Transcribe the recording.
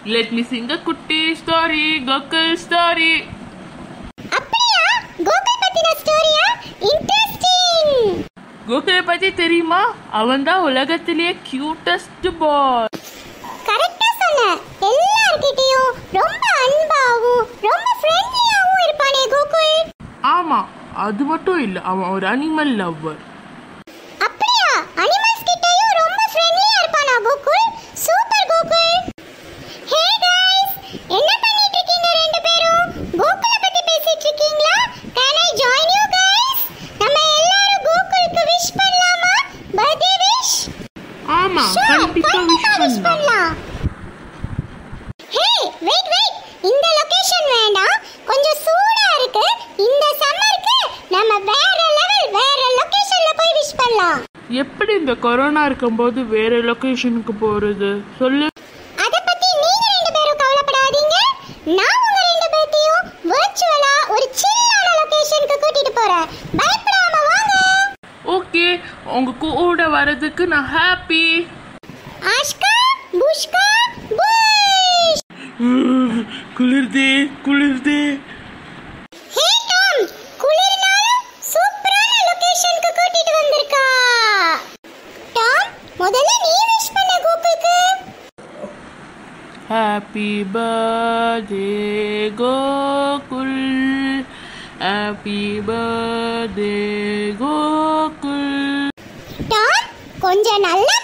let me sing a குட்டி story Gokul story அப்படியா கோகுல் பத்தின ஸ்டோரியா இன்ட்ரெஸ்டிங் கோகுலை பத்தி தெரியுமா அவன் தான் உலகத்திலேயே கியூட்டஸ்ட் பாய் கரெக்டா சொன்ன எல்லார்கிட்டயும் ரொம்ப அன்பாவும் ரொம்ப ஃப்ரெண்ட்லியாவும் இருப்பானே கோகுல் ஆமா அது மட்டும் இல்ல அவன் ஒரு அனிமல் லவ்வர் அப்படியா அனிமல்ஸ் கிட்டயும் ரொம்ப ஃப்ரெண்ட்லியா இருப்பானா Gokul super Gokul hey guys என்ன பண்ணிட்டு இருக்கீங்க ரெண்டு பேரும் கோகுல பத்தி பேசிட்டு இருக்கீங்களா can I join you guys நம்ம எல்லாரும் கோகுலுக்கு விஷ் பண்ணலாமா பர்த்டே விஷ் ஆமா கண்டிப்பா விஷ் பண்ணலாம் ஹே வெயிட் வெயிட் இந்த லொகேஷன் வேண்டாம் கொஞ்சம் சூடா இருக்கு இந்த சம்மருக்கு நம்ம வேற லெவல் வேற லொகேஷன்ல போய் விஷ் பண்ணலாம் எப்படி இந்த கொரோனா இருக்கும்போது வேற லொகேஷனுக்கு போறது சொல்லு அத பத்தி நீங்க ரெண்டு பேரும் கவலைப்படாதீங்க நான் உங்க ரெண்டு பேர்த்தையும் வர்ச்சுவலா ஒரு சில்லான லொகேஷனுக்கு கூட்டிட்டு போறேன் பயப்படாம வாங்க ஓகே உங்க கூட வரதுக்கு நான் ஹாப்பி ஆஷ்கா புஷ்கா புஷ் குளிர்தே குளிர்தே ஹே டாம் குளிர்னாலும் சூப்பரான லொகேஷனுக்கு கூட்டிட்டு வந்திருக்கா டாம் முதல்ல நீ விஷ் பண்ண கோகுலுக்கு happy birthday Gokul happy birthday Gokul Tom கொஞ்சம் நல்லா